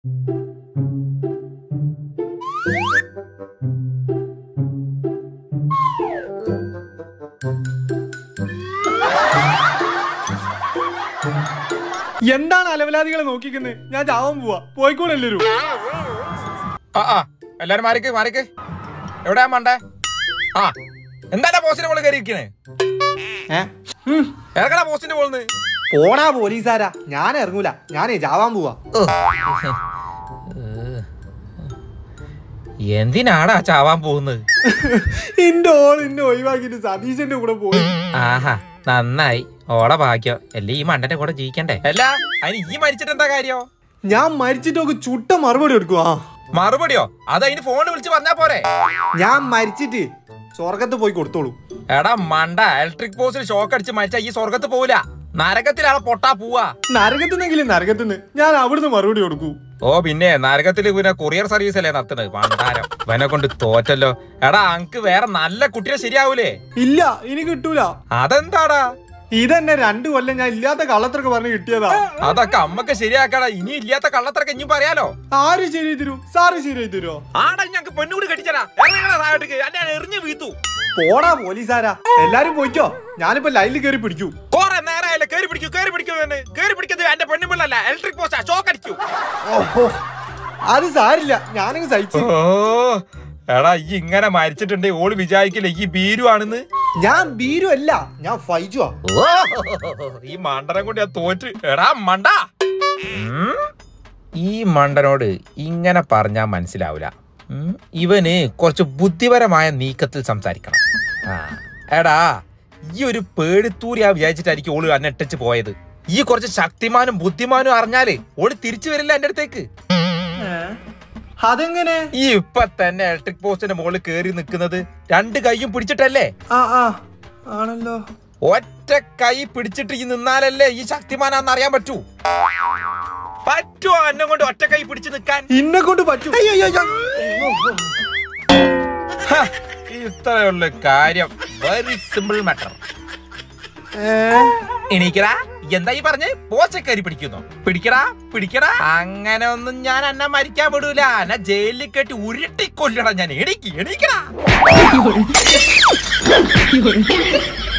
എന്താണ് അലവലാദികളെ നോക്കിക്കുന്നത് ഞാൻ ചാവാൻ പോവാ പോയിക്കോളെല്ലാരും ആ ആ എല്ലാരും മാറിക്ക് മാറിക്ക് എവിടെയാ മണ്ടേ ആ എന്താ പോസ്റ്റിന്റെ മോള് കയറിയിരിക്കണേ ഏ ഉം. ഇറങ്ങടാ പോസ്റ്റിന്റെ മോളിന്ന് പോടാ പോലീസാരാ ഞാൻ ഇറങ്ങൂല ഞാനേ ചാവാൻ പോവാ എന്തിനാടാ ചാവാൻ പോകുന്നത് എന്റെ ഓൾ എന്നെ ഒഴിവാക്കിട്ട് സതീശന്റെ കൂടെ പോയി ആഹാ നന്നായി ഓളെ ഭാഗ്യം അല്ലേ ഈ മണ്ടന്റെ കൂടെ ജീവിക്കണ്ടേ അല്ല അതിന് ഈ മരിച്ചിട്ട് എന്താ കാര്യോ ഞാൻ മരിച്ചിട്ടൊക്കെ ചുട്ട മറുപടി എടുക്കുവാ മറുപടിയോ അത് അതിന് ഫോൺ വിളിച്ച് പറഞ്ഞാ പോരെ ഞാൻ മരിച്ചിട്ട് സ്വർഗത്ത് പോയി കൊടുത്തോളൂ എടാ മണ്ട ഇലക്ട്രിക് പോസ്റ്റിൽ ഷോക്ക് അടിച്ച് മരിച്ച ഈ സ്വർഗത്ത് പോവില്ല നരകത്തിലാണ് പൊട്ടാ പോവാ നരകത്തുനിന്നെങ്കിലും നരകത്തുനിന്ന് ഞാൻ അവിടുന്ന് മറുപടി കൊടുക്കൂ ഓ പിന്നെ നരകത്തില് പിന്നെ കൊറിയർ സർവീസ് അല്ലേ നടത്തണത് പണ്ടാരം ഇവനെ കൊണ്ട് തോറ്റല്ലോ എടാ അങ്ക് വേറെ നല്ല കുട്ടിയെ ശരിയാവൂലേ ഇല്ല ഇനി കിട്ടൂല അതെന്താടാ ഇതെന്നെ രണ്ടു കൊല്ലം ഞാൻ ഇല്ലാത്ത കള്ളത്തിറക്ക് പറഞ്ഞ് കിട്ടിയതാ അതൊക്കെ അമ്മക്ക് ശരിയാക്കടാ ഇനി ഇല്ലാത്ത കള്ളത്തിറക്ക ഇനിയും പറയാലോ ആര് ശരിയായി തരൂ സാറ് ശരിയായി തരുമോ ആടാ ഞങ്ങക്ക് പെണ്ണുകൂടി കടിച്ചടാ ഇറങ്ങടാ താഴോട്ടേക്ക് അല്ലെ എറിഞ്ഞു വീത്തു പോടാ പോലീസാരാ എല്ലാരും പോയിക്കോ ഞാനിപ്പോ ലൈനിൽ കയറി പിടിക്കൂ കൊറേ നേരമായില്ല കേറി പിടിക്കൂ കേറി പിടിക്കൂ എന്ന് കേറി പിടിക്കുന്നത് എന്റെ പെണ്ണുപിള്ളല്ല ഇലക്ട്രിക് പോസ്റ്റാ ഷോക്ക് അടിക്കൂ ഓഹോ അത് സാരില്ല ഞാനങ്ങ് സഹിച്ചു ഓ എടാ ഈ ഇങ്ങനെ മരിച്ചിട്ടുണ്ടെ ഓള് വിചാരിക്കില്ല ഈ ബീരു ആണെന്ന് ഞാൻ ബീരു അല്ല ഞാൻ ഫൈജുവാ ഓ ഈ മണ്ടനെ കൊണ്ട് ഞാൻ തോറ്റ് എടാ മണ്ട ഉം? ഈ മണ്ടനോട് ഇങ്ങനെ പറഞ്ഞാ മനസ്സിലാവൂല ഉം? ഇവന് കുറച്ച് ബുദ്ധിപരമായ നീക്കത്തിൽ സംസാരിക്കണം ആ എടാ ഈ ഒരു പേടിത്തൂരിയാ വിചാരിച്ചിട്ടായിരിക്കും ഓള് അന്നെട്ടച്ച് പോയത് ഈ കുറച്ച് ശക്തിമാനും ബുദ്ധിമാനും അറിഞ്ഞാല് ഓള് തിരിച്ചു വരില്ല എന്റെ അടുത്തേക്ക് അതെങ്ങനെ ഈ ഇപ്പൊ തന്നെ ഇലക്ട്രിക് പോസ്റ്റിന്റെ മുകളിൽ കേറി നിൽക്കുന്നത് രണ്ട് കൈയും പിടിച്ചിട്ടല്ലേ ആ ആ ആണല്ലോ ഒറ്റ കൈ പിടിച്ചിട്ട് ഈ നിന്നാലല്ലേ ഈ ശക്തിമാനാന്ന് അറിയാൻ പറ്റൂ പറ്റുമോ എന്നെ കൊണ്ട് ഒറ്റ കൈ പിടിച്ചു നിൽക്കാൻ ഇന്നെ കൊണ്ട് പറ്റും ഹ, ഇത്രയുള്ള കാര്യം വെരി സിമ്പിൾ മാറ്റർ എണീക്കടാ എന്താ ഈ പറഞ്ഞ് പോച്ചക്കരി പിടിക്കുന്നു പിടിക്കടാ പിടിക്കടാ അങ്ങനെ ഒന്നും ഞാൻ എന്നെ മരിക്കാൻ വിടൂല എന്നെ ജയിലിൽ കെട്ടി ഉരുട്ടി കൊല്ലടാ ഞാൻ എണീക്ക് എണീക്കടാ